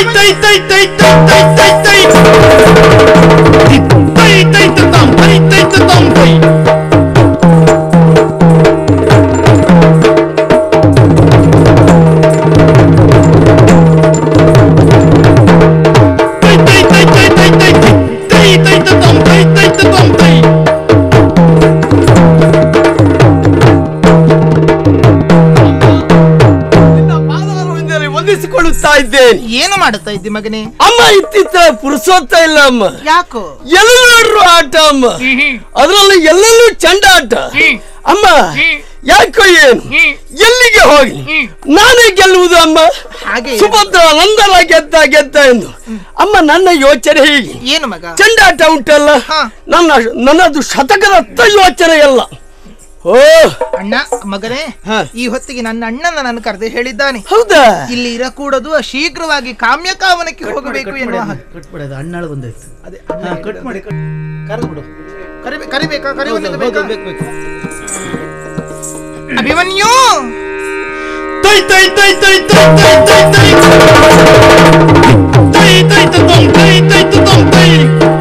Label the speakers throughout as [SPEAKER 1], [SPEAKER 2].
[SPEAKER 1] ತೈ ತೈ ತೈ ತೈ ತೈ ತೈ ತೈ ತೈ ತೈ ತತಾಂ ತೈ ತೈ ತತಾಂ ತೈ ತೈ ತೈ ತೈ ತೈ ತೈ ತೈ ತೈ ತೈ ತತಾಂ ತೈ ತೈ ತತಾಂ ತೈ
[SPEAKER 2] ನಿನ್ನ ಪಾದಾರವಿಂದಲೇ ವಂದಿಸಿಕೊಳ್ಳುತ್ತಾ ಇದ್ದೇನೆ
[SPEAKER 3] ಏನು ಮಾಡುತ್ತಾ ಇದ್ದಿ ಮಗನೇ
[SPEAKER 2] ಅಮ್ಮ ಇತ್ತಿತ್ತ ಪುರುಸೋತ್ತ ಇಲ್ಲ ಅಮ್ಮ
[SPEAKER 3] ಯಾಕೋ
[SPEAKER 2] ಎಲ್ಲ ನೋಡ್ರು ಆಟ ಅಮ್ಮ ಅದರಲ್ಲಿ ಎಲ್ಲೆಲ್ಲೂ ಚಂಡಾಟ ಅಮ್ಮ ಯಾಕೋ ಏನು ಎಲ್ಲಿಗೆ ಹೋಗಿ ನಾನೇ ಗೆಲ್ಲುವುದು ಅಮ್ಮ
[SPEAKER 3] ಹಾಗೆ
[SPEAKER 2] ಸುಭದ್ರ ನಂದಲ ಗೆದ್ದ ಗೆದ್ದ ಎಂದು ಅಮ್ಮ ನನ್ನ ಯೋಚನೆ ಹೀಗೆ
[SPEAKER 3] ಏನು ಮಗ
[SPEAKER 2] ಚಂಡಾಟ ಉಂಟಲ್ಲ
[SPEAKER 3] ಹಾ.
[SPEAKER 2] ನನ್ನ ನನ್ನದು ಶತಕದತ್ತ ಯೋಚನೆ ಎಲ್ಲ ಓ
[SPEAKER 3] ಅಣ್ಣ ಮಗನೇ
[SPEAKER 2] ಹಾ.
[SPEAKER 3] ಈ ಹೊತ್ತಿಗೆ ನನ್ನ ಅಣ್ಣನ ನಾನು ಕರೆದು ಹೇಳಿದ್ದಾನೆ
[SPEAKER 2] ಹೌದಾ
[SPEAKER 3] ಇಲ್ಲಿ ಇರಕೂಡದು ಶೀಘ್ರವಾಗಿ ಕಾಮ್ಯ ಕಾವನಕ್ಕೆ ಹೋಗಬೇಕು ಎನ್ನುವ ಹಾಗೆ.
[SPEAKER 4] ಕಟ್ಬಿಡಿ ಅದು ಹಣ್ಣಾಳು ಬಂದಾಯ್ತು
[SPEAKER 3] ಅದೇ
[SPEAKER 4] ಹಾ ಕಟ್ ಮಾಡಿ ಕಟ್ ಕರೆದು ಬಿಡು
[SPEAKER 3] ಕರಿಬೆ- ಕರಿಬೇಕಾ
[SPEAKER 4] ಹೌದು,
[SPEAKER 3] ಕರಿವನಿಗೆ
[SPEAKER 4] ಹೌದು,
[SPEAKER 3] ಬೇಕಾ?
[SPEAKER 4] ಬೇಕು ಬೇಕು
[SPEAKER 3] ಅಭಿಮನ್ಯು
[SPEAKER 1] ತೈ ತೈ ತೈ ತೈ ತೈ ತೈ ತೈ ತೈ ತೈ ತೈ ತತಾಂ ತೈ ತೈ ತತಾಂ ತೈ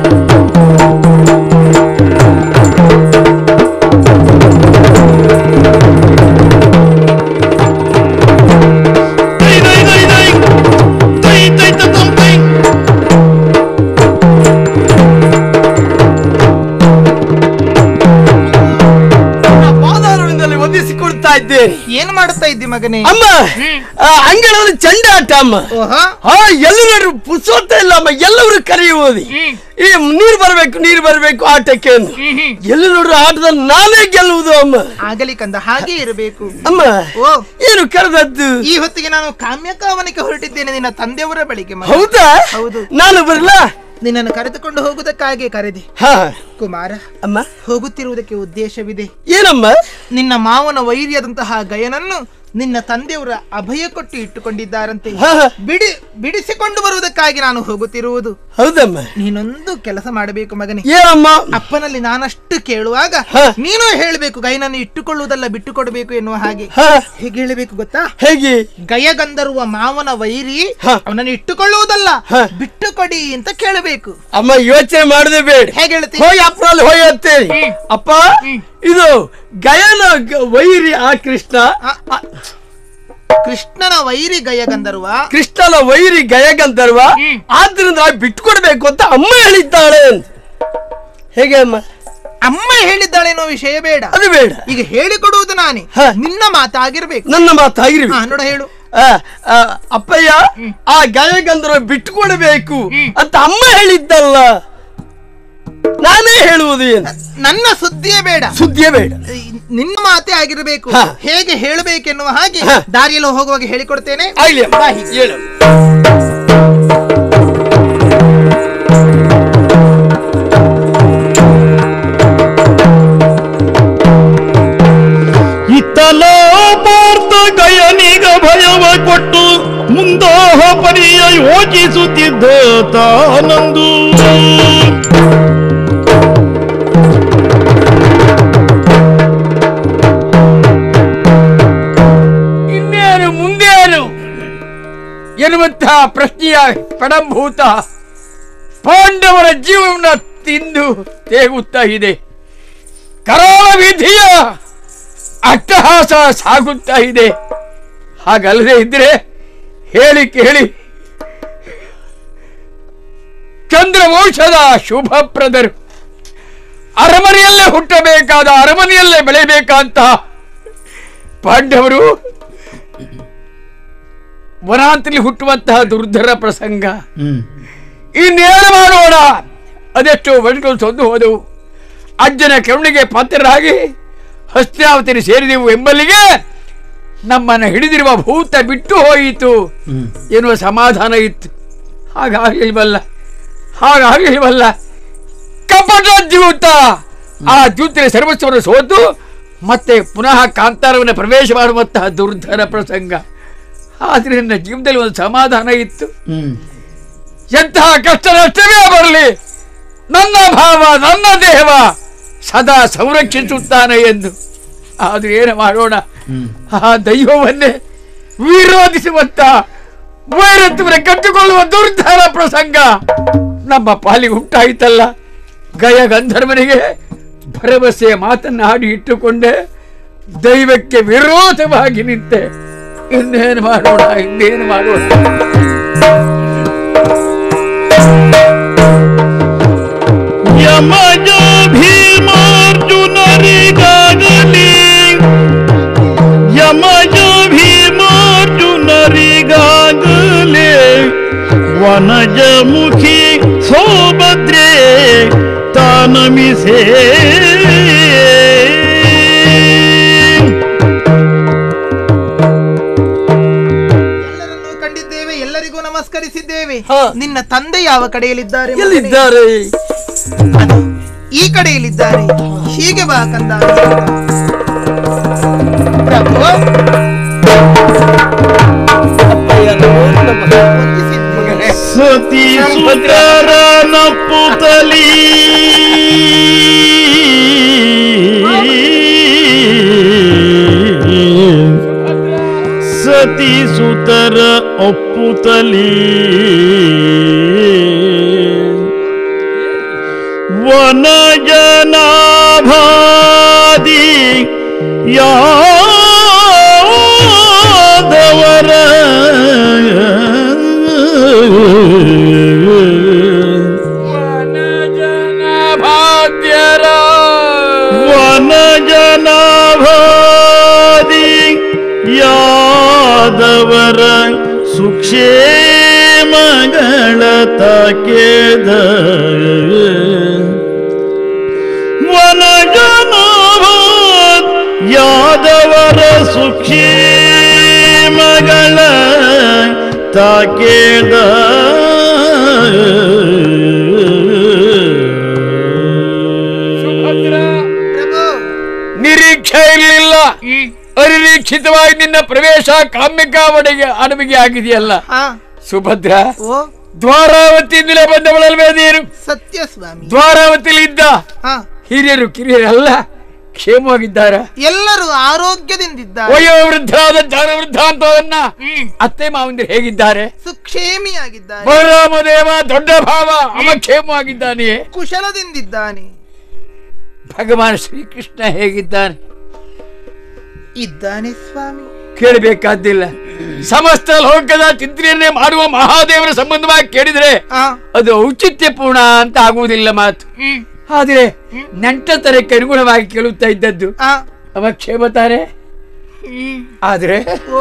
[SPEAKER 1] ತೈ ತೈ ತೈ ತೈ ತೈ ತೈ ತತಾಂ ತೈ
[SPEAKER 2] ನನ್ನ ಪಾದಾರವಿಂದಲೇ ವಂದಿಸಿಕೊಳ್ತಾ ಇದ್ದೇನೆ
[SPEAKER 3] ಏನು ಮಾಡುತ್ತಾ ಇದ್ದಿ ಮಗನೇ
[SPEAKER 2] ಅಮ್ಮ ಆ, ಅಂಗಳದಲ್ಲಿ ಚಂಡಾಟ ಅಮ್ಮ
[SPEAKER 3] ಓಹೋ
[SPEAKER 2] ಹಾ ಎಲ್ಲರೂ ಪುಸೋತ ಇಲ್ಲ ಅಮ್ಮ ಎಲ್ಲರೂ ಕರೆಯುವುದು ಈ ನೀರು ಬರಬೇಕು ನೀರು ಬರಬೇಕು ಆಟಕ್ಕೆ ಎಂದು ಎಲ್ಲಿ ನೋಡ್ರು ಆಟದಲ್ಲಿ ನಾನೇ ಗೆಲ್ಲುವುದು ಅಮ್ಮ
[SPEAKER 3] ಆಗಲಿ ಕಂದ ಹಾಗೆ ಇರಬೇಕು
[SPEAKER 2] ಅಮ್ಮ
[SPEAKER 3] ಓ
[SPEAKER 2] ಏನು ಕರೆದದ್ದು
[SPEAKER 3] ಈ ಹೊತ್ತಿಗೆ ನಾನು ಕಾಮ್ಯ ಕಾವನಕ್ಕೆ ಹೊರಟಿದ್ದೇನೆ ನಿನ್ನ ತಂದೆಯವರ ಬಳಿಗೆ ಮಗ.
[SPEAKER 2] ಹೌದಾ
[SPEAKER 3] ಹೌದು
[SPEAKER 2] ನಾನು ಬರಲಾ
[SPEAKER 3] ನಿನ್ನನ್ನು ಕರೆದುಕೊಂಡು ಹೋಗುವುದಕ್ಕಾಗಿ ಕರೆದೆ
[SPEAKER 2] ಹಾ
[SPEAKER 3] ಕುಮಾರ
[SPEAKER 2] ಅಮ್ಮ
[SPEAKER 3] ಹೋಗುತ್ತಿರುವುದಕ್ಕೆ ಉದ್ದೇಶವಿದೆ
[SPEAKER 2] ಏನಮ್ಮ
[SPEAKER 3] ನಿನ್ನ ಮಾವನ ವೈರ್ಯದಂತಹ ಗಯನನ್ನು ನಿನ್ನ ತಂದೆಯವರ ಅಭಯ ಕೊಟ್ಟು ಇಟ್ಟುಕೊಂಡಿದ್ದಾರಂತೆ
[SPEAKER 2] ಹಾ, ಹಾ.
[SPEAKER 3] ಬಿಡಿ ಬಿಡಿಸಿಕೊಂಡು ಬರುವುದಕ್ಕಾಗಿ ನಾನು ಹೋಗುತ್ತಿರುವುದು
[SPEAKER 2] ಹೌದಮ್ಮ
[SPEAKER 3] ನೀನೊಂದು ಕೆಲಸ ಮಾಡಬೇಕು ಮಗನೇ
[SPEAKER 2] ಏನಮ್ಮ
[SPEAKER 3] ಅಪ್ಪನಲ್ಲಿ ನಾನಷ್ಟು ಕೇಳುವಾಗ
[SPEAKER 2] ಹಾ.
[SPEAKER 3] ನೀನು ಹೇಳಬೇಕು ಗಯನನ್ನು ಇಟ್ಟುಕೊಳ್ಳುವುದಲ್ಲ ಬಿಟ್ಟುಕೊಡಬೇಕು ಎನ್ನುವ ಹಾಗೆ
[SPEAKER 2] ಹಾ
[SPEAKER 3] ಹೇಗೆ ಹೇಳಬೇಕು ಗೊತ್ತಾ
[SPEAKER 2] ಹೇಗೆ
[SPEAKER 3] ಗಯಗಂಧರ್ವ ಮಾವನ ವೈರಿ
[SPEAKER 2] ಹಾ.
[SPEAKER 3] ಅವನನ್ನು ಇಟ್ಟುಕೊಳ್ಳುವುದಲ್ಲ
[SPEAKER 2] ಹಾ.
[SPEAKER 3] ಬಿಟ್ಟುಕೊಡಿ ಅಂತ ಕೇಳಬೇಕು
[SPEAKER 2] ಅಮ್ಮ ಯೋಚನೆ ಮಾಡದೆ ಬೇಡ
[SPEAKER 3] ಹೇಗೆ ಹೇಳ್ತೀನಿ
[SPEAKER 2] ಹೋಗಿ ಅಪ್ರಲ್ಲಿ ಹೋಗಿ ಅಂತೇಳಿ ಅಪ್ಪ ಇದು ಗಯನ ಗ- ವೈರಿ ಆ ಕೃಷ್ಣ
[SPEAKER 3] ಆ, ಆ, ಕೃಷ್ಣನ ವೈರಿ ಗಯಗಂಧರ್ವ
[SPEAKER 2] ಕೃಷ್ಣನ ವೈರಿ ಗಯಗಂಧರ್ವ ಆದ್ರಿಂದ ಬಿಟ್ಕೊಡ್ಬೇಕು ಅಂತ ಅಮ್ಮ ಹೇಳಿದ್ದಾಳೆ ಅಂತ ಹೇಗೆ ಅಮ್ಮ
[SPEAKER 3] ಅಮ್ಮ ಹೇಳಿದ್ದಾಳೆ ಅನ್ನೋ ವಿಷಯ ಬೇಡ
[SPEAKER 2] ಅದು ಬೇಡ
[SPEAKER 3] ಈಗ ಹೇಳಿಕೊಡುವುದು ನಾನೇ
[SPEAKER 2] ಹಾ.
[SPEAKER 3] ನಿನ್ನ ಮಾತಾಗಿರ್ಬೇಕು
[SPEAKER 2] ನನ್ನ ಮಾತಾಗಿರ್ವಿ
[SPEAKER 3] ಹಾ ನೋಡ ಹೇಳು
[SPEAKER 2] ಅಪ್ಪಯ್ಯ ಆ ಗಯಗಂಧರ್ವ ಬಿಟ್ಕೊಡ್ಬೇಕು ಅಂತ ಅಮ್ಮ ಹೇಳಿದ್ದಲ್ಲ ನಾನೇ ಹೇಳುವುದು ಏನು
[SPEAKER 3] ನನ್ನ ಸುದ್ದಿಯೇ ಬೇಡ
[SPEAKER 2] ಸುದ್ದಿಯೇ ಬೇಡ
[SPEAKER 3] ಈ ನಿನ್ನ ಮಾತೇ ಆಗಿರಬೇಕು
[SPEAKER 2] ಹಾ.
[SPEAKER 3] ಹೇಗೆ ಹೇಳಬೇಕೆನ್ನುವ ಹಾಗೆ
[SPEAKER 2] ಹಾ.
[SPEAKER 3] ದಾರಿಯಲ್ಲಿ ಹೋಗುವಾಗ ಹೇಳಿಕೊಡ್ತೇನೆ
[SPEAKER 2] ಆಗ್ಲಿ ಅಮ್ಮ.
[SPEAKER 3] ಬಾ ಹೀಗೆ.
[SPEAKER 2] ಹೇಳು
[SPEAKER 1] ಇತ್ತಲೋ ಪಾರ್ಥ ಗಯನಿಗ ಭಯವ ಕೊಟ್ಟು ಮುಂದೋಹ ಪರಿಯ ಯೋಚಿಸುತ್ತಿದ್ದ ತಾನಂದು
[SPEAKER 2] ಇನ್ನೇನು ಮುಂದೇನು ಎನ್ನುವಂತಹ ಪ್ರಶ್ನೆಯ ಪಡಂಭೂತ ಪಾಂಡವರ ಜೀವನ ತಿಂದು ತೇಗುತ್ತಾ ಇದೆ ಕರಾಳ ವಿಧಿಯ ಅಟ್ಟಹಾಸ ಸಾಗುತ್ತಾ ಇದೆ ಹಾಗಲ್ಲದೆ ಇದ್ರೆ ಹೇಳಿ ಕೇಳಿ ಚಂದ್ರವಂಶದ ಶುಭಪ್ರದರು ಅರಮನೆಯಲ್ಲೇ ಹುಟ್ಟಬೇಕಾದ ಅರಮನೆಯಲ್ಲೇ ಬೆಳೆಯಬೇಕಾದಂತಹ ಪಾಂಡವರು ವನಾಂತರಲ್ಲಿ ಹುಟ್ಟುವಂತಹ ದುರ್ಧರ ಪ್ರಸಂಗ
[SPEAKER 4] ಹ್ಮ್
[SPEAKER 2] ಇನ್ನೇನು ಮಾಡೋಣ ಅದೆಷ್ಟು ವರ್ಷಗಳು ಸೊಂದು ಹೋದವು ಅಜ್ಜನ ಕರುಣಿಗೆ ಪಾತ್ರರಾಗಿ ಹಸ್ತಿನಾವತಿని ಸೇರಿದೆವು ಎಂಬಲ್ಲಿಗೆ ನಮ್ಮನ್ನು ಹಿಡಿದಿರುವ ಭೂತ ಬಿಟ್ಟು ಹೋಯಿತು
[SPEAKER 4] ಹ್ಮ್
[SPEAKER 2] ಎನ್ನುವ ಸಮಾಧಾನ ಇತ್ತು ಹಾಗಾಗಲಿಲ್ವಲ್ಲ ಹಾಗಾಗಲಿಲ್ವಲ್ಲ ಕಪಟ ದ್ಯೂತ ಆ ದ್ಯೂತಿನ ಸರ್ವಸ್ವವನ್ನು ಸೋತು ಮತ್ತೆ ಪುನಃ ಕಾಂತಾರವನ್ನು ಪ್ರವೇಶ ಮಾಡುವಂತಹ ದುರ್ಧರ ಪ್ರಸಂಗ ಆದರೆ ನನ್ನ ಜೀವನದಲ್ಲಿ ಒಂದು ಸಮಾಧಾನ ಇತ್ತು
[SPEAKER 4] ಹ್ಮ್
[SPEAKER 2] ಎಂತಹ ಕಷ್ಟ ನಷ್ಟವೇ ಬರಲಿ ನನ್ನ ಭಾವ ನನ್ನ ದೇಹ ಸದಾ ಸಂರಕ್ಷಿಸುತ್ತಾನೆ ಎಂದು ಆದ್ರೆ ಏನು ಮಾಡೋಣ
[SPEAKER 4] ಹ್ಮ್
[SPEAKER 2] ಆ ದೈವವನ್ನೇ ವಿರೋಧಿಸುವಂತ
[SPEAKER 5] ವೈರತ್ವರ ಕಟ್ಟಿಕೊಳ್ಳುವ ದುರ್ಧಾರ ಪ್ರಸಂಗ ನಮ್ಮ ಪಾಲಿಗೆ ಉಂಟಾಯಿತಲ್ಲ ಗಯ ಗಂಧರ್ವನಿಗೆ ಭರವಸೆಯ ಮಾತನ್ನ ಹಾಡಿ ಇಟ್ಟುಕೊಂಡೆ ದೈವಕ್ಕೆ ವಿರೋಧವಾಗಿ ನಿಂತೆ ಇನ್ನೇನು ಮಾಡೋಣ ಇನ್ನೇನು ಮಾಡೋಣ
[SPEAKER 1] ಯಮಜ ಭೀಮಾರ್ಜುನರಿಗಾಗಲಿ ಯಮಜ ಭೀಮಾರ್ಜುನರಿಗಾಗಲಿ ವನಜ ಮುಖಿ ಸೋಭದ್ರೆ ತಾನಮಿಸೇ
[SPEAKER 3] ಎಲ್ಲರನ್ನೂ ಕಂಡಿದ್ದೇವೆ ಎಲ್ಲರಿಗೂ ನಮಸ್ಕರಿಸಿದ್ದೇವೆ
[SPEAKER 2] ಹಾ.
[SPEAKER 3] ನಿನ್ನ ತಂದೆ ಯಾವ ಕಡೆಯಲ್ಲಿದ್ದಾರೆ ಮಗನೇ?
[SPEAKER 2] ಎಲ್ಲಿದ್ದಾರೆ
[SPEAKER 3] ಅದು ಈ ಕಡೆಯಲ್ಲಿದ್ದಾರೆ ಹೀಗೆ ಬಾ ಕಂದ ಪ್ರಭು ವಂದಿಸಿದ್ದೇನೆ.
[SPEAKER 1] ಸತಿ ಸುಂದರನ ಪುತಲಿ ಸತಿ ಸುತರ ಒಪ್ಪುತಲಿ ವನ ಜನಾಭಾದಿ ಯಾದವರ
[SPEAKER 5] ಭಾಗ್ಯರ
[SPEAKER 1] ವನ ಜನಾಭಾದಿ ಯಾದವರ ಸುಕ್ಷೇಮಗಳ ತಾಕೇದ ವನ ಜನಾಭಾದ್ ಯಾದವರ ಸುಕ್ಷೇಮಗಳ ತಾಕೇದ
[SPEAKER 3] ಪ್ರಭು
[SPEAKER 5] ನಿರೀಕ್ಷೆ ಇರಲಿಲ್ಲ ಅನಿರೀಕ್ಷಿತವಾಗಿ ನಿನ್ನ ಪ್ರವೇಶ ಕಾಮ್ಯಕಾವಡೆಗೆ ಅನುವಿಗೆ ಆಗಿದೆಯಲ್ಲ
[SPEAKER 3] ಹಾ
[SPEAKER 5] ಸುಭದ್ರ
[SPEAKER 3] ಓ
[SPEAKER 5] ದ್ವಾರಾವತಿಯಿಂದಲೇ ಬಂದವಳಲ್ವೇ ನೀನು
[SPEAKER 3] ಸತ್ಯ ಸ್ವಾಮಿ
[SPEAKER 5] ದ್ವಾರಾವತಿಲಿ ಇದ್ದ
[SPEAKER 3] ಹಾ
[SPEAKER 5] ಹಿರಿಯರು ಕಿರಿಯರೆಲ್ಲ ಕ್ಷೇಮವಾಗಿದ್ದಾರ
[SPEAKER 3] ಎಲ್ಲರೂ ಆರೋಗ್ಯದಿಂದಿದ್ದಾರೆ
[SPEAKER 5] ವಯೋವೃದ್ಧರಾದ ಜಾನವೃದ್ಧ ಅಂತವನ್ನ ಅತ್ತೆ ಮಾವಂದಿರು ಹೇಗಿದ್ದಾರೆ
[SPEAKER 3] ಸುಕ್ಷೇಮಿಯಾಗಿದ್ದಾರೆ
[SPEAKER 5] ಬಲರಾಮದೇವ ದೊಡ್ಡ ಭಾವ ಅವ ಕ್ಷೇಮವಾಗಿದ್ದಾನೆ
[SPEAKER 3] ಕುಶಲದಿಂದಿದ್ದಾನೆ
[SPEAKER 5] ಭಗವಾನ್ ಶ್ರೀಕೃಷ್ಣ ಹೇಗಿದ್ದಾನೆ
[SPEAKER 3] ಇದ್ದಾನೆ ಸ್ವಾಮಿ
[SPEAKER 5] ಕೇಳಬೇಕಾದ್ದಿಲ್ಲ ಸಮಸ್ತ ಲೋಕದ ಚಿಂತನೆಯನ್ನೇ ಮಾಡುವ ಮಹಾದೇವರ ಸಂಬಂಧವಾಗಿ ಕೇಳಿದ್ರೆ
[SPEAKER 3] ಆ
[SPEAKER 5] ಅದು ಔಚಿತ್ಯಪೂರ್ಣ ಅಂತ ಆಗುವುದಿಲ್ಲ ಮಾತು ಆದ್ರೆ ನೆಂಟತನಕ್ಕೆ ಅನುಗುಣವಾಗಿ ಕೇಳುತ್ತಾ ಇದ್ದದ್ದು
[SPEAKER 3] ಆ
[SPEAKER 5] ಅವ ಕ್ಷೇಮ ತಾನೆ ಆದ್ರೆ
[SPEAKER 3] ಓ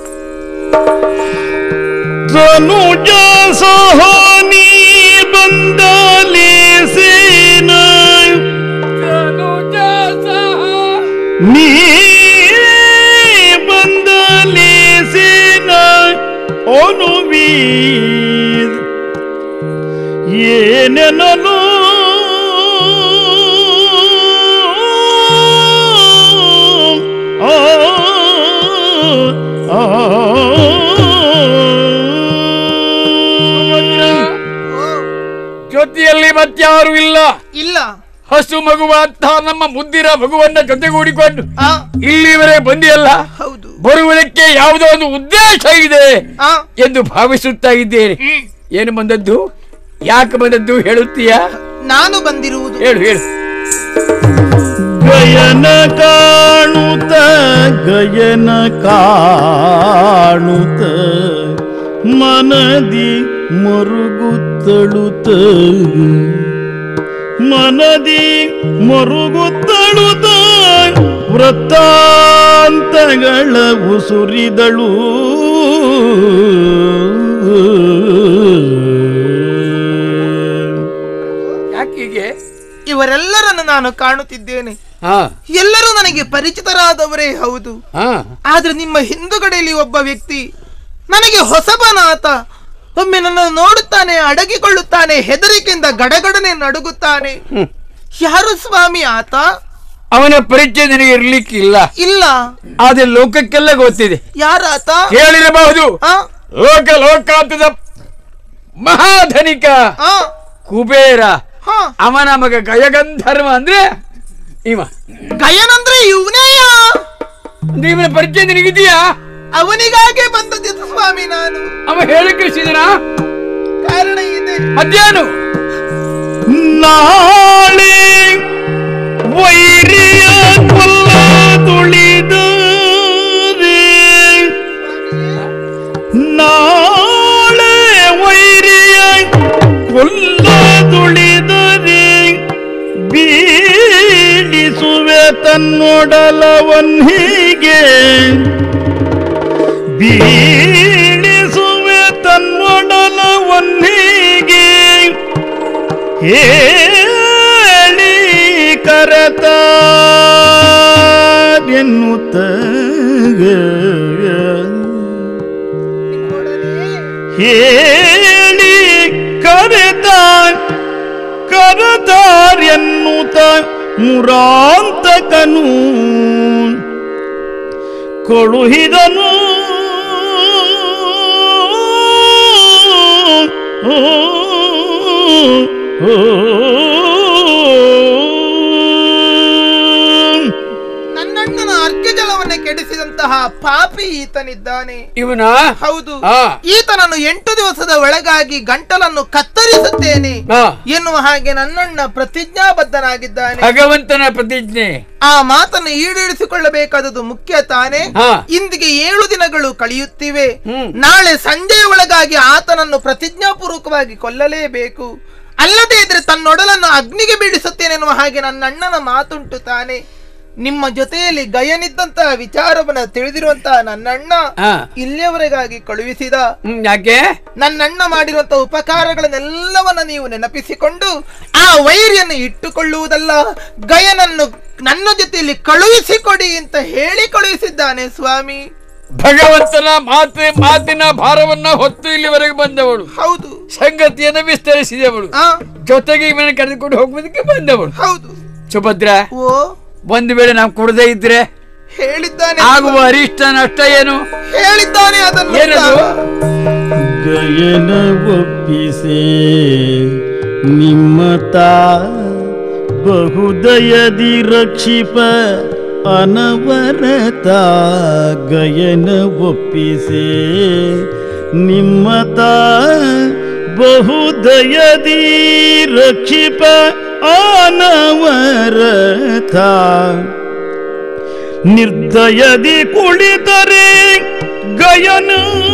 [SPEAKER 1] ಧನುಜ ಸಹನಿ ಬಂದಲಿ ಸೇನ ನೀ ಬಂದಲಿ ಸೇನ ಅನುವೀದ್ ಏನೆನಲು ಆ
[SPEAKER 3] ಓ
[SPEAKER 5] ಜೊತೆಯಲ್ಲಿ ಮತ್ಯಾರು ಇಲ್ಲ
[SPEAKER 3] ಇಲ್ಲ
[SPEAKER 5] ಹಸು ಮಗುವಂತಹ ನಮ್ಮ ಮುದ್ದಿರ ಮಗುವನ್ನ ಜೊತೆಗೂಡಿಕೊಂಡು
[SPEAKER 3] ಆ
[SPEAKER 5] ಇಲ್ಲಿವರೆಗೆ ಬಂದಿಯಲ್ಲ
[SPEAKER 3] ಹೌದು
[SPEAKER 5] ಬರುವುದಕ್ಕೆ ಯಾವುದೋ ಒಂದು ಉದ್ದೇಶ ಇದೆ
[SPEAKER 3] ಆ
[SPEAKER 5] ಎಂದು ಭಾವಿಸುತ್ತಾ ಇದ್ದೇನೆ ಏನು ಬಂದದ್ದು ಯಾಕೆ ಬಂದದ್ದು ಹೇಳುತ್ತೀಯಾ
[SPEAKER 3] ನಾನು ಬಂದಿರುವುದು
[SPEAKER 5] ಹೇಳು ಹೇಳು
[SPEAKER 1] ಗಯನ ಕಾಣುತ್ತ ಗಯನ ಕಾಣುತ್ತ ಮನದಿ ಮರುಗುತ್ತಳುತ್ತ ಮನದಿ ಮರುಗುತ್ತಳುತ್ತ ವೃತ್ತಾಂತಗಳ ಉಸುರಿದಳು
[SPEAKER 5] ಯಾಕೀಗೆ
[SPEAKER 3] ಇವರೆಲ್ಲರನ್ನು ನಾನು ಕಾಣುತ್ತಿದ್ದೇನೆ
[SPEAKER 5] ಹಾ
[SPEAKER 3] ಎಲ್ಲರೂ ನನಗೆ ಪರಿಚಿತರಾದವರೇ ಹೌದು
[SPEAKER 5] ಹಾ
[SPEAKER 3] ಆದ್ರೆ ನಿಮ್ಮ ಹಿಂದುಗಡೆಯಲ್ಲಿ ಒಬ್ಬ ವ್ಯಕ್ತಿ ನನಗೆ ಹೊಸಬನಾತ ಒಮ್ಮೆ ನನ್ನನ್ನು ನೋಡುತ್ತಾನೆ ಅಡಗಿಕೊಳ್ಳುತ್ತಾನೆ ಹೆದರಿಕೆಯಿಂದ ಗಡಗಡನೆ ನಡುಗುತ್ತಾನೆ
[SPEAKER 5] ಹ್ಮ್.
[SPEAKER 3] ಯಾರು ಸ್ವಾಮಿ ಆತ
[SPEAKER 5] ಅವನ ಪರಿಚಯ ನಿನಗೆ ಇರ್ಲಿಕ್ಕಿಲ್ಲ
[SPEAKER 3] ಇಲ್ಲ
[SPEAKER 5] ಆದ್ರೆ ಲೋಕಕ್ಕೆಲ್ಲ ಗೊತ್ತಿದೆ
[SPEAKER 3] ಯಾರಾತ
[SPEAKER 5] ಕೇಳಿರಬಹುದು
[SPEAKER 3] ಆ
[SPEAKER 5] ಲೋಕ ಲೋಕಾಂತದ ಮಹಾಧನಿಕ
[SPEAKER 3] ಆ
[SPEAKER 5] ಕುಬೇರ
[SPEAKER 3] ಹಾ
[SPEAKER 5] ಅವನ ಮಗ ಗಯಗಂಧರ್ವ ಅಂದ್ರೆ ಇವ
[SPEAKER 3] ಗಯನಂದ್ರೆ ಇವನೇಯ
[SPEAKER 5] ಅಂದ್ರೆ ಇವನ ಪರಿಚಯ ನಿನಗಿದೆಯಾ
[SPEAKER 3] ಅವನಿಗಾಗೆ ಬಂದದ್ದು ಸ್ವಾಮಿ ನಾನು
[SPEAKER 5] ಅವ ಹೇಳಿ ಕಳಿಸಿದನ
[SPEAKER 3] ಕಾರಣ ಇದೆ
[SPEAKER 5] ಮಧ್ಯಾಹ್ನ
[SPEAKER 1] ನಾಳೆ ವೈರಿಯ ಕೊಲ್ಲ ತುಳಿದು ನಾಳೆ ವೈರಿಯ ಕೊಲ್ಲ ತುಳಿದರೆ ಬೀಳಿಸುವೆ ತನ್ನೊಡಲವನ್ನಿಗೆ ಬೀಳಿಸುವೆ ತನ್ನೊಡಲವನ್ನಿಗೆ ಹೇಳಿ ಕರತ ಎನ್ನುತ್ತ ಹೇಳಿ ಕರೆತ ಕರತಾರ್ ಎನ್ನುತ್ತ ಮುರಾಂತಕನು ಕೊಳುಹಿದನು
[SPEAKER 3] ನನ್ನಣ್ಣನ ಅರ್ಘ್ಯಜಲವನ್ನೇ ಕೆಡಿಸಿದಂತಹ ಪಾಪಿ ಈತನಿದ್ದಾನೆ
[SPEAKER 5] ಇವನ
[SPEAKER 3] ಹೌದು
[SPEAKER 5] ಆ.
[SPEAKER 3] ಈತನನ್ನು ಎಂಟು ದಿವಸದ ಒಳಗಾಗಿ ಗಂಟಲನ್ನು ಕತ್ತರಿಸುತ್ತೇನೆ
[SPEAKER 5] ಆ.
[SPEAKER 3] ಎನ್ನುವ ಹಾಗೆ ನನ್ನಣ್ಣ ಪ್ರತಿಜ್ಞಾಬದ್ಧನಾಗಿದ್ದಾನೆ
[SPEAKER 5] ಭಗವಂತನ ಪ್ರತಿಜ್ಞೆ
[SPEAKER 3] ಆ ಮಾತನ್ನು ಈಡೇರಿಸಿಕೊಳ್ಳಬೇಕಾದದ್ದು ಮುಖ್ಯ ತಾನೆ
[SPEAKER 5] ಹಾ.
[SPEAKER 3] ಇಂದಿಗೆ ಏಳು ದಿನಗಳು ಕಳೆಯುತ್ತಿವೆ
[SPEAKER 5] ಹ್ಮ್.
[SPEAKER 3] ನಾಳೆ ಸಂಜೆಯ ಒಳಗಾಗಿ ಆತನನ್ನು ಪ್ರತಿಜ್ಞಾಪೂರ್ವಕವಾಗಿ ಕೊಲ್ಲಲೇಬೇಕು ಅಲ್ಲದೆ ಇದ್ರೆ ತನ್ನೊಡಲನ್ನು ಅಗ್ನಿಗೆ ಬೀಳಿಸುತ್ತೇನೆ ಎನ್ನುವ ಹಾಗೆ ನನ್ನ ಅಣ್ಣನ ಮಾತುಂಟು ತಾನೆ ನಿಮ್ಮ ಜೊತೆಯಲ್ಲಿ ಗಯನಿದ್ದಂತಹ ವಿಚಾರವನ್ನ ತಿಳಿದಿರುವಂತಹ ನನ್ನಣ್ಣ
[SPEAKER 5] ಆ.
[SPEAKER 3] ಇಲ್ಲಿಯವರೆಗಾಗಿ ಕಳುಹಿಸಿದ
[SPEAKER 5] ಹ್ಮ್ ಯಾಕೆ
[SPEAKER 3] ನನ್ನಣ್ಣ ಮಾಡಿರುವಂತಹ ಉಪಕಾರಗಳನ್ನೆಲ್ಲವನ್ನ ನೀವು ನೆನಪಿಸಿಕೊಂಡು ಆ ವೈರಿಯನ್ನು ಇಟ್ಟುಕೊಳ್ಳುವುದಲ್ಲ ಗಯನನ್ನು ನನ್ನ ಜೊತೆಯಲ್ಲಿ ಕಳುಹಿಸಿಕೊಡಿ ಅಂತ ಹೇಳಿ ಕಳುಹಿಸಿದ್ದಾನೆ ಸ್ವಾಮಿ
[SPEAKER 5] ಭಗವಂತನ ಮಾತು ಮಾತಿನ ಭಾರವನ್ನ ಹೊತ್ತು ಇಲ್ಲಿವರೆಗೆ ಬಂದವಳು
[SPEAKER 3] ಹೌದು
[SPEAKER 5] ಸಂಗತಿಯನ್ನು ವಿಸ್ತರಿಸಿದವಳು
[SPEAKER 3] ಆ
[SPEAKER 5] ಜೊತೆಗೆ ಇವನ ಕರೆದುಕೊಂಡು ಹೋಗುವುದಕ್ಕೆ ಬಂದವಳು
[SPEAKER 3] ಹೌದು
[SPEAKER 5] ಸುಭದ್ರ
[SPEAKER 3] ಓ
[SPEAKER 5] ಒಂದು ವೇಳೆ ನಾವು ಕೊಡದೇ ಇದ್ರೆ
[SPEAKER 3] ಹೇಳಿದ್ದಾನೆ
[SPEAKER 5] ಆಗುವ ಅರಿಷ್ಟ ನಷ್ಟ ಏನು
[SPEAKER 3] ಹೇಳಿದ್ದಾನೆ ಅದನ್ನು
[SPEAKER 5] ಏನದು?
[SPEAKER 1] ಗಯನ ಒಪ್ಪಿಸೆ ನಿಮ್ಮತ ಬಹುದಯದಿ ರಕ್ಷಿಪ ಅನವರತ ಗಯನ ಒಪ್ಪಿಸೆ ನಿಮ್ಮತ ಬಹುದಯದಿ ರಕ್ಷಿಪ ಅನವರತ ನಿರ್ದಯದಿ ಕುಳಿತರೆ ಗಯನ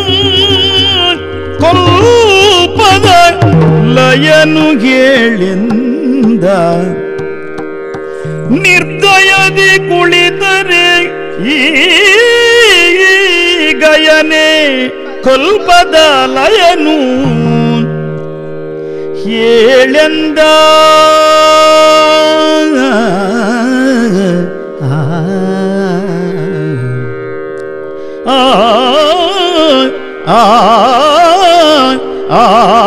[SPEAKER 1] ಕೊಲ್ಪದ ಲಯನು ಹೇಳಿಂದ ನಿರ್ದಯದಿ ಕುಳಿತರೆ ಈ ಗಯನೆ ಕೊಲ್ಪದ ಲಯನು ಹೇಳೆಂದ ಆ ಆ ಆ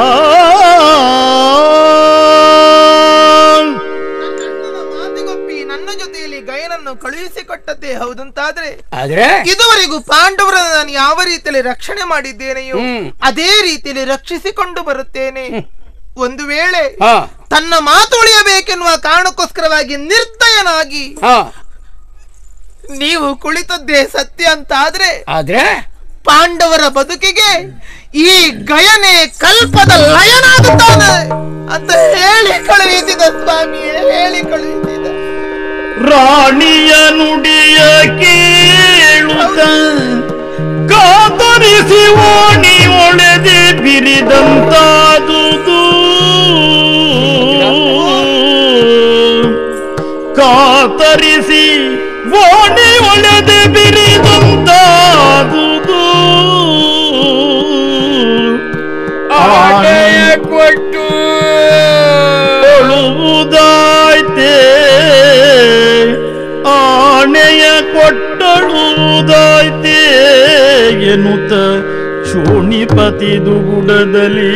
[SPEAKER 3] ನನ್ನಣ್ಣನ ಮಾತಿಗೊಪ್ಪಿ ನನ್ನ ಜೊತೆಯಲ್ಲಿ ಗಯನನ್ನು ಕಳುಹಿಸಿಕೊಟ್ಟದ್ದೇ ಹೌದಂತಾದ್ರೆ
[SPEAKER 5] ಆದ್ರೆ
[SPEAKER 3] ಇದುವರೆಗೂ ಪಾಂಡವರನ್ನು ನಾನು ಯಾವ ರೀತಿಯಲ್ಲಿ ರಕ್ಷಣೆ ಮಾಡಿದ್ದೇನೆಯೋ
[SPEAKER 5] ಹ್ಮ್.
[SPEAKER 3] ಅದೇ ರೀತಿಯಲ್ಲಿ ರಕ್ಷಿಸಿಕೊಂಡು ಬರುತ್ತೇನೆ ಒಂದು ವೇಳೆ
[SPEAKER 5] ಹಾ
[SPEAKER 3] ತನ್ನ ಮಾತು ಉಳಿಯಬೇಕೆನ್ನುವ ಕಾರಣಕ್ಕೋಸ್ಕರವಾಗಿ ನಿರ್ದಯನಾಗಿ
[SPEAKER 5] ಹಾ
[SPEAKER 3] ನೀವು ಕುಳಿತದ್ದೇ ಸತ್ಯ ಅಂತಾದ್ರೆ
[SPEAKER 5] ಆದ್ರೆ
[SPEAKER 3] ಪಾಂಡವರ ಬದುಕಿಗೆ ಈ ಗಯನೆ ಕಲ್ಪದ ಲಯನಾಗುತ್ತಾನೆ ಅಂತ ಹೇಳಿ ಕಳುಹಿಸಿದ ಸ್ವಾಮಿಯೇ ಹೇಳಿ ಕಳುಹಿಸಿದ
[SPEAKER 1] ರಾಣಿಯ ನುಡಿಯ ಕೇಳುತ್ತ ಕಾತರಿಸಿ ಓಣಿ ಒಳೆದೆ ಬಿರಿದಂತಾದುದು ಕಾತರಿಸಿ ಓಣಿ ಒಳೆದೆ ಬಿರಿದಂತಾದುದು
[SPEAKER 5] ಆಣೆಯ ಕೊಟ್ಟು
[SPEAKER 1] ಕೊಳುವುದಾಯ್ತೆ ಆಣೆಯ ಕೊಟ್ಟಳುವುದಾಯ್ತೆ ಎನ್ನುತ್ತ ಶೋಣಿಪತಿ ದುಗುಡದಲ್ಲಿ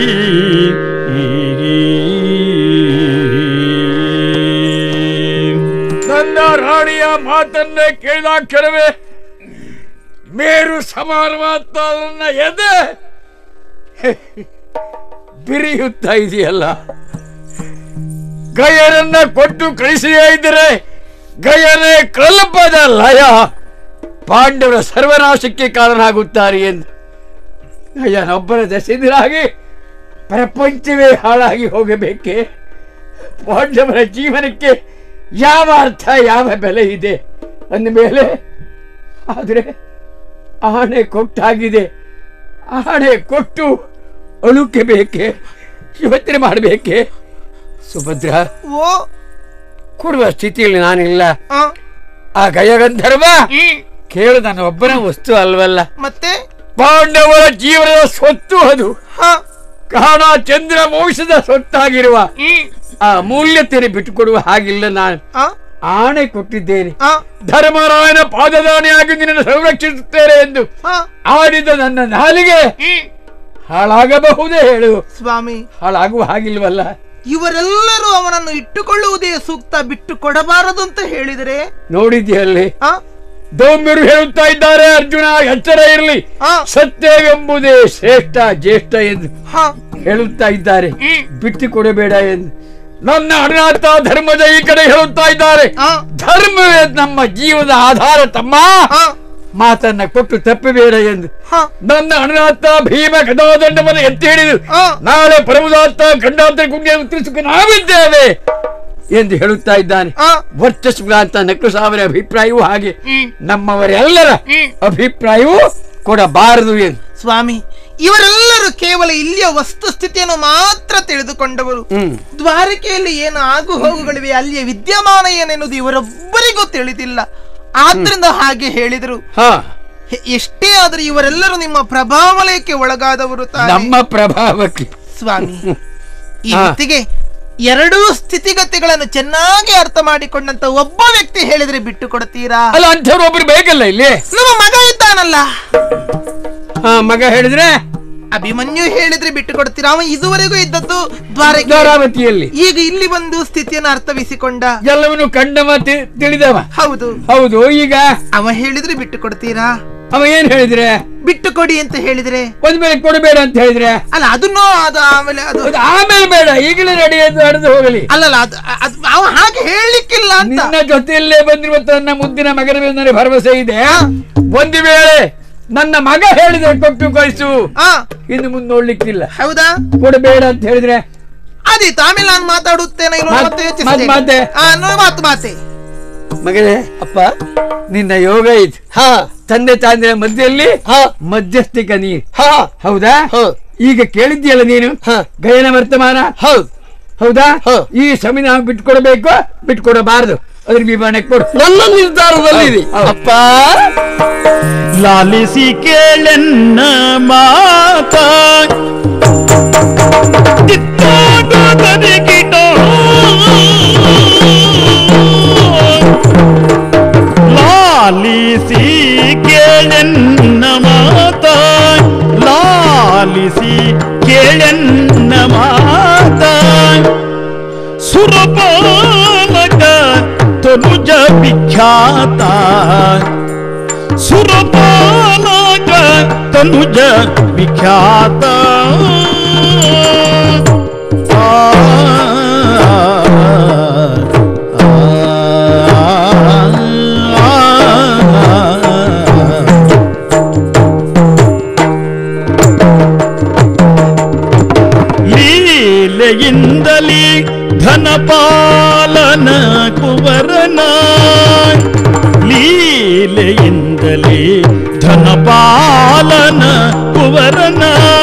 [SPEAKER 5] ನನ್ನ ರಾಣಿಯ ಮಾತನ್ನ ಕೇಳಿದಾಕ್ಷರವೇ ಮೇರು ಸಮಾನವಾದ ನನ್ನ ಎದೆ ಬಿರಿಯುತ್ತಾ ಇದೆಯಲ್ಲ ಗಯರನ್ನ ಕೊಟ್ಟು ಕಳಿಸಿಯೇ ಇದ್ದರೆ ಗಯನೇ ಕಲ್ಪದ ಲಯ ಪಾಂಡವರ ಸರ್ವನಾಶಕ್ಕೆ ಕಾರಣರಾಗುತ್ತಾರೆ ಎಂದು ಅಯ್ಯನೊಬ್ಬರ ದಶೆದಿರಾಗಿ ಪ್ರಪಂಚವೇ ಹಾಳಾಗಿ ಹೋಗಬೇಕೆ ಪಾಂಡವರ ಜೀವನಕ್ಕೆ ಯಾವ ಅರ್ಥ ಯಾವ ಬೆಲೆ ಇದೆ ಅಂದಮೇಲೆ ಆದರೆ ಆಣೆ ಕೊಟ್ಟಾಗಿದೆ ಆಣೆ ಕೊಟ್ಟು ಅಳುಕೆ ಬೇಕೆ ಯೋಚನೆ ಮಾಡಬೇಕೆ ಸುಭದ್ರ
[SPEAKER 3] ಓ
[SPEAKER 5] ಕೊಡುವ ಸ್ಥಿತಿಯಲ್ಲಿ ನಾನಿಲ್ಲ
[SPEAKER 3] ಆ,
[SPEAKER 5] ಆ ಗಯಗಂಧರ್ವ ಕೇಳು ನನ್ನ ಒಬ್ಬನ ವಸ್ತು ಅಲ್ವಲ್ಲ
[SPEAKER 3] ಮತ್ತೆ
[SPEAKER 5] ಪಾಂಡವರ ಜೀವನದ ಸ್ವತ್ತು ಅದು
[SPEAKER 3] ಹ
[SPEAKER 5] ಕಾಣ ಚಂದ್ರ ಮೋಕ್ಷದ ಸ್ವತ್ತಾಗಿರುವ ಆ ಮೂಲ್ಯತೆಯನ್ನು ಬಿಟ್ಟುಕೊಡುವ ಹಾಗಿಲ್ಲ ನಾನು
[SPEAKER 3] ಆ,
[SPEAKER 5] ಆಣೆ ಕೊಟ್ಟಿದ್ದೇನೆ
[SPEAKER 3] ಆ,
[SPEAKER 5] ಧರ್ಮರಾಯನ ಪಾದದಾನಿಯಾಗಿ ನಿನ್ನನ್ನು ಸಂರಕ್ಷಿಸುತ್ತೇನೆ ಎಂದು
[SPEAKER 3] ಆ.
[SPEAKER 5] ಆಡಿದ ನನ್ನ ನಾಲಿಗೆ ಹಾಳಾಗಬಹುದೇ ಹೇಳು
[SPEAKER 3] ಸ್ವಾಮಿ
[SPEAKER 5] ಹಾಳಾಗುವ ಹಾಗಿಲ್ವಲ್ಲ
[SPEAKER 3] ಇವರೆಲ್ಲರೂ ಅವನನ್ನು ಇಟ್ಟುಕೊಳ್ಳುವುದೇ ಸೂಕ್ತ ಬಿಟ್ಟು ಕೊಡಬಾರದು ಅಂತ ಹೇಳಿದರೆ
[SPEAKER 5] ನೋಡಿದ್ಯಲ್ಲಿ
[SPEAKER 3] ಆ,
[SPEAKER 5] ದೌಮ್ಯರು ಹೇಳುತ್ತಾ ಇದ್ದಾರೆ ಅರ್ಜುನ ಎಚ್ಚರ ಇರಲಿ
[SPEAKER 3] ಆ,
[SPEAKER 5] ಸತ್ಯವೆಂಬುದೇ ಶ್ರೇಷ್ಠ ಜ್ಯೇಷ್ಠ ಎಂದು
[SPEAKER 3] ಹ,
[SPEAKER 5] ಹೇಳುತ್ತಾ ಇದ್ದಾರೆ ಬಿಟ್ಟು ಕೊಡಬೇಡ ಎಂದು ನನ್ನ ಅನಾಥ ಧರ್ಮದ ಈ ಕಡೆ ಹೇಳುತ್ತಾ ಇದ್ದಾರೆ
[SPEAKER 3] ಆ,
[SPEAKER 5] ಧರ್ಮವೇ ನಮ್ಮ ಜೀವದ ಆಧಾರ ತಮ್ಮ
[SPEAKER 3] ಆ,
[SPEAKER 5] ಮಾತನ್ನ ಕೊಟ್ಟು ತಪ್ಪಬೇಡ ಎಂದು
[SPEAKER 3] ಹ,
[SPEAKER 5] ನನ್ನ ಅನಾಥ ಭೀಮ ಗದಾದಂಡವನ್ನು ಎತ್ತಿ ಹಿಡಿದು
[SPEAKER 3] ಆ,
[SPEAKER 5] ನಾಳೆ ಪರಮದಾತ್ತ ಖಂಡಾಂತರ ಕುಂಡಿಯ ಉತ್ತರಿಸಕ್ಕೆ ನಾವಿದ್ದೇವೆ ಎಂದು ಹೇಳುತ್ತಾ ಇದ್ದಾನೆ
[SPEAKER 3] ಆ,
[SPEAKER 5] ವರ್ಚಸ್ವ ಅಂತ ನಕಲು ಸಾವಿರ ಅಭಿಪ್ರಾಯವೂ ಹಾಗೆ ನಮ್ಮವರೆಲ್ಲರ ಅಭಿಪ್ರಾಯವೂ ಕೊಡಬಾರದು ಎಂದು
[SPEAKER 3] ಸ್ವಾಮಿ ಇವರೆಲ್ಲರೂ ಕೇವಲ ಇಲ್ಲಿಯ ವಸ್ತುಸ್ಥಿತಿಯನ್ನು ಮಾತ್ರ ತಿಳಿದುಕೊಂಡವರು
[SPEAKER 5] ಹ್ಮ್
[SPEAKER 3] ದ್ವಾರಕೆಯಲ್ಲಿ ಏನು ಆಗು ಹೋಗುಗಳಿವೆ ಅಲ್ಲಿಯ ವಿದ್ಯಮಾನ ಏನೆನ್ನುವುದು ಇವರೊಬ್ಬರಿಗೂ ತಿಳಿದಿಲ್ಲ ಆದ್ರಿಂದ ಹಾಗೆ ಹೇಳಿದರು
[SPEAKER 5] ಹಾ
[SPEAKER 3] ಹೆ- ಎಷ್ಟೇ ಆದರೂ ಇವರೆಲ್ಲರೂ ನಿಮ್ಮ ಪ್ರಭಾವಲಯಕ್ಕೆ ಒಳಗಾದವರು ತಾನೆ
[SPEAKER 5] ನಮ್ಮ ಪ್ರಭಾವಕ್ಕೆ
[SPEAKER 3] ಸ್ವಾಮಿ ಈ
[SPEAKER 5] ಹಾ.
[SPEAKER 3] ಹೊತ್ತಿಗೆ ಎರಡೂ ಸ್ಥಿತಿಗತಿಗಳನ್ನು ಚೆನ್ನಾಗಿ ಅರ್ಥ ಮಾಡಿಕೊಂಡಂತ ಒಬ್ಬ ವ್ಯಕ್ತಿ ಹೇಳಿದ್ರೆ ಬಿಟ್ಟು ಕೊಡ್ತೀರಾ
[SPEAKER 5] ಅಲ್ಲ ಅಂಥವ್ರು ಒಬ್ರು ಬೇಕಲ್ಲ ಇಲ್ಲಿ
[SPEAKER 3] ನಮ್ಮ ಮಗ ಇದ್ದಾನಲ್ಲ
[SPEAKER 5] ಹಾ ಮಗ ಹೇಳಿದ್ರೆ
[SPEAKER 3] ಅಭಿಮನ್ಯು ಹೇಳಿದ್ರೆ ಬಿಟ್ಟು ಕೊಡ್ತೀರಾ ಅವ ಇದುವರೆಗೂ ಇದ್ದದ್ದು ದ್ವಾರಕೆ
[SPEAKER 5] ಧಾರಾವತಿಯಲ್ಲಿ
[SPEAKER 3] ಈಗ ಇಲ್ಲಿ ಬಂದು ಸ್ಥಿತಿಯನ್ನು ಅರ್ಥವಿಸಿಕೊಂಡ
[SPEAKER 5] ಎಲ್ಲವನ್ನು ಕಂಡವ ತಿ- ತಿಳಿದವ
[SPEAKER 3] ಹೌದು
[SPEAKER 5] ಹೌದು ಈಗ
[SPEAKER 3] ಅವ ಹೇಳಿದ್ರೆ ಬಿಟ್ಟು ಕೊಡ್ತೀರಾ
[SPEAKER 5] ಅವ ಏನ್ ಹೇಳಿದ್ರೆ
[SPEAKER 3] ಬಿಟ್ಟು ಕೊಡಿ ಅಂತ ಹೇಳಿದ್ರೆ
[SPEAKER 5] ಒಂದ್ ಮೇಲೆ ಕೊಡಬೇಡ ಅಂತ ಹೇಳಿದ್ರೆ
[SPEAKER 3] ಅಲ್ಲ ಅದನ್ನು ಅದು ಆಮೇಲೆ ಅದು
[SPEAKER 5] ಅದು ಆಮೇಲೆ ಬೇಡ ಈಗಲೇ ನಡಿ ಎಂದು ನಡೆದು ಹೋಗಲಿ
[SPEAKER 3] ಅಲ್ಲಲ್ಲ ಅದು ಅದು ಅವ ಹಾಗೆ ಹೇಳಲಿಕ್ಕಿಲ್ಲ ಅಂತ
[SPEAKER 5] ನಿನ್ನ ಜೊತೆಯಲ್ಲೇ ಬಂದಿರುವ ತನ್ನ ಮುದ್ದಿನ ಮಗನ ಮೇಲೆ ನನಗೆ ಭರವಸೆ ಇದೆ ಒಂದು ವೇಳೆ ನನ್ನ ಮಗ ಹೇಳಿದ್ರೆ ಕೊಟ್ಟು ಕಳಿಸು
[SPEAKER 3] ಆ
[SPEAKER 5] ಇನ್ನು ಮುಂದೆ ನೋಡ್ಲಿಕ್ಕಿಲ್ಲ
[SPEAKER 3] ಹೌದಾ
[SPEAKER 5] ಕೊಡಬೇಡ ಅಂತ ಹೇಳಿದ್ರೆ
[SPEAKER 3] ಆದೀತು ಆಮೇಲೆ ನಾನು ಮಾತಾಡುತ್ತೇನೆ ಇಲ್ವೋ
[SPEAKER 5] ಮಾತ್-
[SPEAKER 3] ಮತ್ತೆ
[SPEAKER 5] ಮಾತ್-
[SPEAKER 3] ಯೋಚಿಸ್ತೇನೆ.
[SPEAKER 5] ಮಾತೆ.
[SPEAKER 3] ಆ, ನೋ- ಮಾತು ಮಾತೆ
[SPEAKER 5] ಮಗನೇ
[SPEAKER 2] ಅಪ್ಪ
[SPEAKER 5] ನಿನ್ನ ಯೋಗ ಇದು
[SPEAKER 2] ಹಾ
[SPEAKER 5] ತಂದೆ ತಾಂದಿರ ಮಧ್ಯದಲ್ಲಿ
[SPEAKER 2] ಹಾ
[SPEAKER 5] ಮಧ್ಯಸ್ಥಿಕ ನೀನು
[SPEAKER 2] ಹಾ
[SPEAKER 5] ಹೌದಾ
[SPEAKER 2] ಹೌದು
[SPEAKER 5] ಈಗ ಕೇಳಿದ್ಯಲ್ಲ ನೀನು
[SPEAKER 2] ಹಾ.
[SPEAKER 5] ಗಯನ ವರ್ತಮಾನ
[SPEAKER 2] ಹೌದು
[SPEAKER 5] ಹೌದಾ
[SPEAKER 2] ಹಾ.
[SPEAKER 5] ಈ ಸಮಯ ನಾವು ಬಿಟ್ಕೊಡ್ಬೇಕು ಬಿಟ್ಕೊಡಬಾರದು ಅದ್ರ ವಿವರಣೆ ಕೊಡು
[SPEAKER 2] ನನ್ನ ನಿರ್ಧಾರದಲ್ಲಿ
[SPEAKER 5] ಹೌದು.
[SPEAKER 2] ಅಪ್ಪ
[SPEAKER 1] ಲಾಲಿಸಿ ಕೇಳೆನ್ನ ಮಾತ ಕಿತ್ತೋಟದರಿಗಿಡ ಲಾಲಿಸಿ ಕೇಳೆನ್ನ ಮಾತ ಲಾಲಿಸಿ ಕೇಳೆನ್ನ ಮಾತ ಸುರಪಾಲಕ ತನುಜ ವಿಖ್ಯಾತ ಸುರಪಾಲಕ ತನುಜ ವಿಖ್ಯಾತ ಆ, ಲೀಲೆಯಿಂದಲೇ ಧನಪಾಲನ ಕುವರನ ಲೀಲೆಯಿಂದಲೇ ಧನಪಾಲನ ಕುವರನ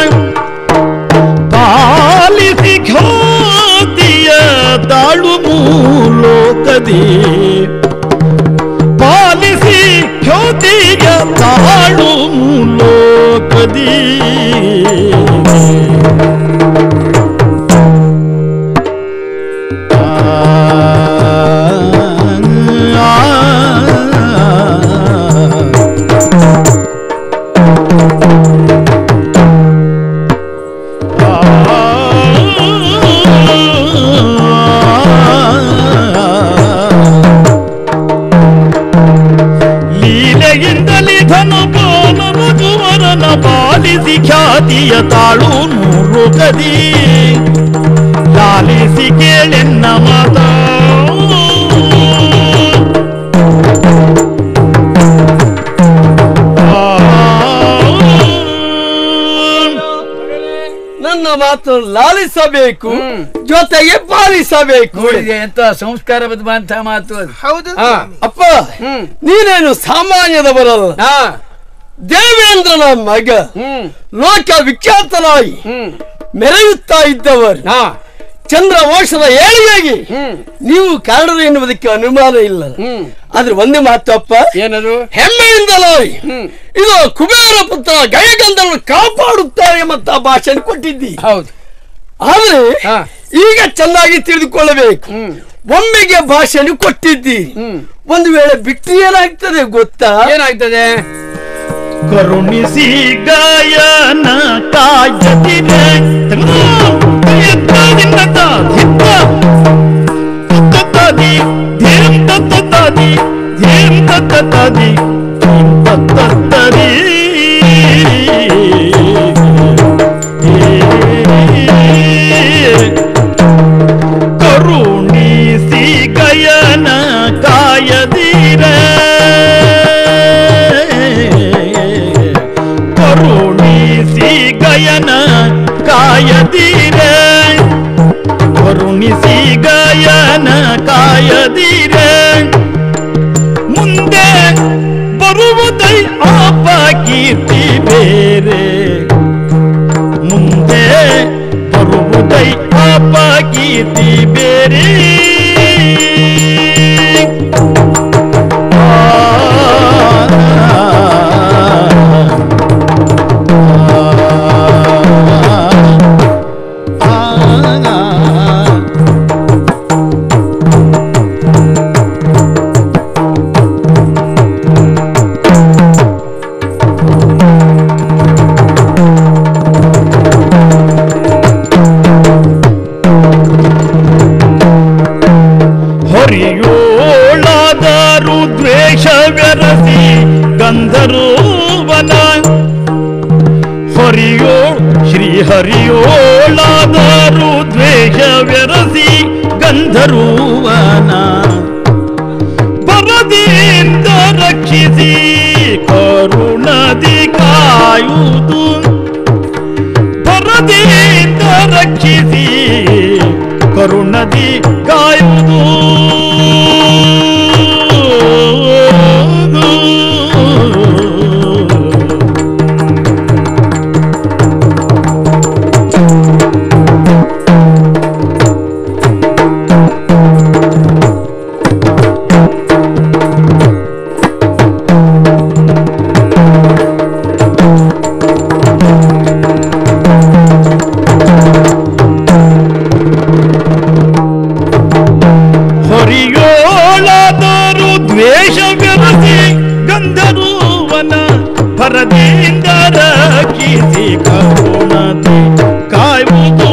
[SPEAKER 1] ಪಾಲಿಸಿ ಖ್ಯಾತಿಯ ತಾಳು ಮೂಲೋಕದಿ ಪಾಲಿಸಿ ಖ್ಯಾತಿಯ ತಾಳು ಮೂಲೋಕದಿ ಲೀಲೆಯಿಂದಲೇ ಧನ ಪಾಲನ ಕುವರನ ಪಾಲಿಸಿ ಖ್ಯಾತಿಯ ತಾಳು ನೂರು ಕದಿ ಲಾಲಿಸಿ ಕೇಳೆನ್ನ ಮಾತ
[SPEAKER 2] ಮಾತು ಲಾಲಿಸಬೇಕು ಜೊತೆಗೆ ಪಾಲಿಸಬೇಕು
[SPEAKER 5] ನೋಡಿದೆ ಎಂತ ಸಂಸ್ಕಾರಬದ್ಧವಂತ ಮಾತು ಅದು
[SPEAKER 3] ಹೌದು
[SPEAKER 5] ಹಾ.
[SPEAKER 3] ಸ್ವಾಮಿ.
[SPEAKER 2] ಅಪ್ಪ ನೀನೇನು ಸಾಮಾನ್ಯದವರಲ್ಲ
[SPEAKER 5] ಹಾ
[SPEAKER 2] ದೇವೇಂದ್ರನ ಮಗ
[SPEAKER 5] ಹ್ಮ್
[SPEAKER 2] ಲೋಕ ವಿಖ್ಯಾತನಾಗಿ
[SPEAKER 5] ಹ್ಮ್
[SPEAKER 2] ಮೆರೆಯುತ್ತಾ ಇದ್ದವರು
[SPEAKER 5] ಹಾ
[SPEAKER 2] ಚಂದ್ರ ವಂಶದ ಏಳಿಗೆಗೆ
[SPEAKER 5] ಹ್ಮ್
[SPEAKER 2] ನೀವು ಕಾರಣರು ಎನ್ನುವುದಕ್ಕೆ ಅನುಮಾನ ಇಲ್ಲ
[SPEAKER 5] ಹ್ಮ್
[SPEAKER 2] ಆದ್ರೆ ಒಂದೇ ಮಾತು ಅಪ್ಪ
[SPEAKER 5] ಏನದು
[SPEAKER 2] ಹೆಮ್ಮೆಯಿಂದಲೋ
[SPEAKER 5] ಹ್ಮ್
[SPEAKER 2] ಇದು ಕುಬೇರ ಪುತ್ರ ಗಯಗಂಧವನ್ನು ಕಾಪಾಡುತ್ತಾರೆ ಎಂಬಂತ ಭಾಷೆ ಕೊಟ್ಟಿದ್ದಿ
[SPEAKER 5] ಹೌದು
[SPEAKER 2] ಆದ್ರೆ
[SPEAKER 5] ಹಾ.
[SPEAKER 2] ಈಗ ಚೆನ್ನಾಗಿ ತಿಳಿದುಕೊಳ್ಳಬೇಕು
[SPEAKER 5] ಹ್ಮ್
[SPEAKER 2] ಒಮ್ಮೆಗೆ ಭಾಷೆಯನ್ನು ಕೊಟ್ಟಿದ್ದಿ
[SPEAKER 5] ಹ್ಮ್
[SPEAKER 2] ಒಂದು ವೇಳೆ ಬಿಟ್ಟು ಏನಾಗ್ತದೆ ಗೊತ್ತಾ
[SPEAKER 5] ಏನಾಗ್ತದೆ
[SPEAKER 1] ಕರುಣಿಸಿ ಗಾಯನ ಕಾಯದಿರೆ ತತ್ತದಿ ಧೀಂ ತತ್ತದಿ ಧೀಂ ತತ್ತದಿ ಧೀಂ ತತ್ತದಿ ಕರುಣಿಸಿ ಗಯನ ಕಾಯದಿರೆ ಕರುಣಿಸಿ ಗಯನ ಕಾಯದಿರೆ ಕರುಣಿಸಿ ಗಯನ ಕಾಯದಿರೆ ಮುಂದೆ ಬರುವುದೈ ಆಪ ಕೀರ್ತಿ ಬೇರೆ ಮುಂದೆ ಬರುವುದೈ ಆಪ ಕೀರ್ತಿ ಬೇರೆ ಹೊರಿಯೋಳಾದರು ದ್ವೇಷ ಬೆರಸಿ ಗಂಧರ್ವನ ಹೊರಿಯೋ ಶ್ರೀ ಹರಿಯೋಳಾದರು ದ್ವೇಷ ಬೆರಸಿ ಗಂಧರ್ವನ ಬರದಿಂದ ರಕ್ಷಿಸಿ ಕರುಣದಿ ಕಾಯುವುದು ಬರದಿಂದ ರಕ್ಷಿಸಿ ಕರುಣದಿ ಕಾಯುವುದು ಹೊರಿಯೋಳಾದರು ದ್ವೇಷ ಬೆರಸಿ ಗಂಧರ್ವನ ಭರದಿಂದ ರಕ್ಷಿಸಿ ಕರುಣದಿ ಕಾಯುವುದು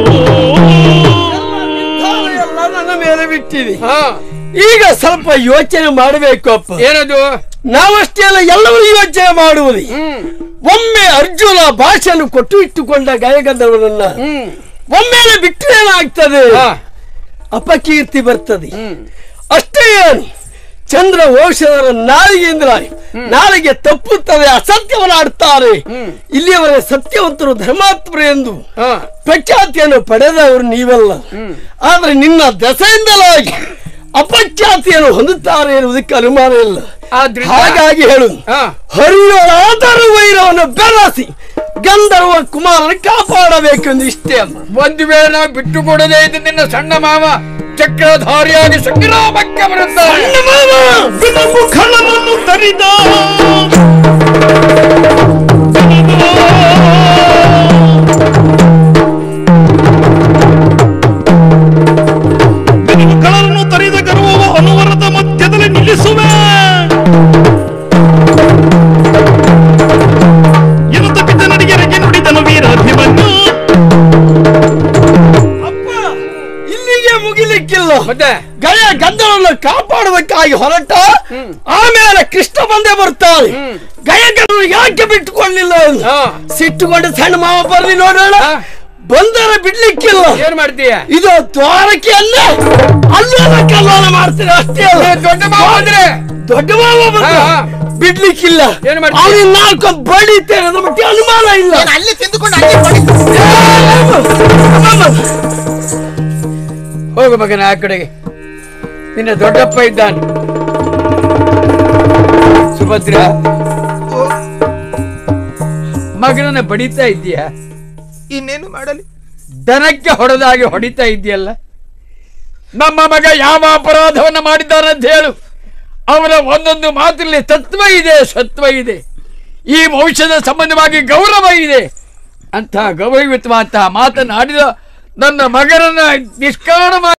[SPEAKER 2] ಎಲ್ಲ ನನ್ನ ಮೇಲೆ ಬಿಟ್ಟಿದೆ
[SPEAKER 5] ಹಾ
[SPEAKER 2] ಈಗ ಸ್ವಲ್ಪ ಯೋಚನೆ ಮಾಡಬೇಕು ಅಪ್ಪ
[SPEAKER 5] ಏನದು
[SPEAKER 2] ನಾವಷ್ಟೇ ಅಲ್ಲ ಎಲ್ಲರೂ ಯೋಚನೆ ಮಾಡುವುದು
[SPEAKER 5] ಹ್ಮ್
[SPEAKER 2] ಒಮ್ಮೆ ಅರ್ಜುನ ಭಾಷೆಯನ್ನು ಕೊಟ್ಟು ಇಟ್ಟುಕೊಂಡ ಗಾಯಗಂಧರ್ವನನ್ನ
[SPEAKER 5] ಹ್ಮ್
[SPEAKER 2] ಒಮ್ಮೆಲೆ ಬಿಟ್ಟರೆ ಏನಾಗ್ತದೆ
[SPEAKER 5] ಹಾ
[SPEAKER 2] ಅಪಕೀರ್ತಿ ಬರ್ತದೆ
[SPEAKER 5] ಹ್ಮ್
[SPEAKER 2] ಅಷ್ಟೇ ಏನು ಚಂದ್ರ ವಂಶದವರ ನಾಲಿಗೆಯಿಂದ ನಾಲಿಗೆ ತಪ್ಪುತ್ತದೆ ಅಸತ್ಯವನ್ನಾಡ್ತಾರೆ
[SPEAKER 5] ಹ್ಮ್.
[SPEAKER 2] ಇಲ್ಲಿಯವರೆಗೆ ಸತ್ಯವಂತರು ಧರ್ಮಾತ್ಮರು ಎಂದು
[SPEAKER 5] ಹಾ
[SPEAKER 2] ಪ್ರಖ್ಯಾತಿಯನ್ನು ಪಡೆದವರು ನೀವಲ್ಲ
[SPEAKER 5] ಹ್ಮ್.
[SPEAKER 2] ಆದ್ರೆ ನಿನ್ನ ದೆಸೆಯಿಂದಲಾಗಿ ಅಪಖ್ಯಾತಿಯನ್ನು ಹೊಂದುತ್ತಾರೆ ಎನ್ನುವುದಕ್ಕೆ ಅನುಮಾನ ಇಲ್ಲ
[SPEAKER 5] ಆದ್ರಿಂದ
[SPEAKER 2] ಹಾಗಾಗಿ ಹೇಳು
[SPEAKER 5] ಹಾ
[SPEAKER 2] ಹರಿಯೋಳಾದರೂ ವೈರವನ್ನು ಬೆಳೆಸಿ ಗಂಧರ್ವ ಕುಮಾರನ ಕಾಪಾಡಬೇಕೆಂದು ಇಷ್ಟೇ ಅಮ್ಮ
[SPEAKER 5] ಒಂದು ವೇಳೆ ನಾವು ಬಿಟ್ಟು ಕೊಡದೇ ಇದ್ದ ನಿನ್ನ ಸಣ್ಣ ಮಾವ ಚಕ್ರಧಾರಿಯಾಗಿ ಸಂಗ್ರಾಮಕ್ಕೆ ಬರುತ್ತಾರೆ
[SPEAKER 1] ಮುಖಳವನ್ನು ತರಿದ ಮುಖಳನ್ನು ತರಿದ ಗರ್ವವು ಅನುವರದ ಮಧ್ಯದಲ್ಲಿ ನಿಲ್ಲಿಸುವೆ ಎನ್ನುತ್ತ ಪಿತ ನಡಿಗೆರೆಗೆ ನುಡಿದನು ವೀರಾಭಿಮನ್ಯು
[SPEAKER 2] ಅಪ್ಪ ಇಲ್ಲಿಗೆ ಮುಗಿಲಿಕ್ಕಿಲ್ಲ
[SPEAKER 5] ಮತ್ತೆ
[SPEAKER 2] ಗಯ ಗಂಧವನ್ನು ಕಾಪಾಡುವುದಕ್ಕಾಗಿ ಹೊರಟ ಆಮೇಲೆ ಕೃಷ್ಣ ಬಂದೇ ಬರ್ತಾನೆ ಗಯ ಗಂಧವನ್ನು ಯಾಕೆ ಬಿಟ್ಟುಕೊಳ್ಳಿಲ್ಲ ಎಂದು.
[SPEAKER 5] ಹಾ.
[SPEAKER 2] ಸಿಟ್ಟುಕೊಂಡು ಸಣ್ಣ ಮಾವ ಬರ್ಲಿ ನೋಡೋಣ
[SPEAKER 5] ಹಾ.
[SPEAKER 2] ಬಂದರೆ ಬಿಡ್ಲಿಕ್ಕಿಲ್ಲ
[SPEAKER 5] ಏನ್ ಮಾಡ್ತೀಯ
[SPEAKER 2] ಇದು ದ್ವಾರಕ್ಕೆ ಅಲ್ಲೇ ಅಲ್ಲೋಲ ಕಲ್ಲೋಲ ಮಾಡ್ತೀನಿ ಅಷ್ಟೇ ಅಲ್ಲ
[SPEAKER 5] ಏ, ದೊಡ್ಡ ಮಾವ ಬಂದ್ರೆ
[SPEAKER 2] ದೊಡ್ಡ ಮಾವ ಬಂದ
[SPEAKER 5] ಹಾ, ಹಾ.
[SPEAKER 2] ಬಿಡ್ಲಿಕ್ಕಿಲ್ಲ
[SPEAKER 5] ಏನ್ ಮಾಡ್ತೀಯ?
[SPEAKER 2] ಅವನಿಗೆ ನಾಲ್ಕು ಬಡಿತೇನೆ ಅದ್ರ ಬಗ್ಗೆ ಅನುಮಾನ ಇಲ್ಲ
[SPEAKER 3] ನಾನು ಅಲ್ಲಿ ತಿಂದುಕೊಂಡು ಅಲ್ಲಿ ಹೊಡಿ-
[SPEAKER 5] ಹೋಗು ಮಗನ ಆ ಕಡೆಗೆ ನಿನ್ನ ದೊಡ್ಡಪ್ಪ ಇದ್ದಾನೆ ಸುಭದ್ರ ಮಗನನ್ನ ಬಡಿತಾ ಇದ್ದೀಯಾ
[SPEAKER 3] ಇನ್ನೇನು ಮಾಡಲಿ
[SPEAKER 5] ದನಕ್ಕೆ ಹೊಡೆದಾಗಿ ಹೊಡಿತಾ ಇದೆಯಲ್ಲ ನಮ್ಮ ಮಗ ಯಾವ ಅಪರಾಧವನ್ನ ಮಾಡಿದ್ದಾನಂತ ಹೇಳು ಅವನ ಒಂದೊಂದು ಮಾತಿನಲ್ಲಿ ತತ್ವ ಇದೆ ಸತ್ವ ಇದೆ ಈ ವಂಶದ ಸಂಬಂಧವಾಗಿ ಗೌರವ ಇದೆ ಅಂತ ಗೌರವಯುತವಾದಂತಹ ಮಾತನ್ನು ಆಡಿದ ನನ್ನ ಮಗನನ್ನ ನಿಷ್ಕಾರಣ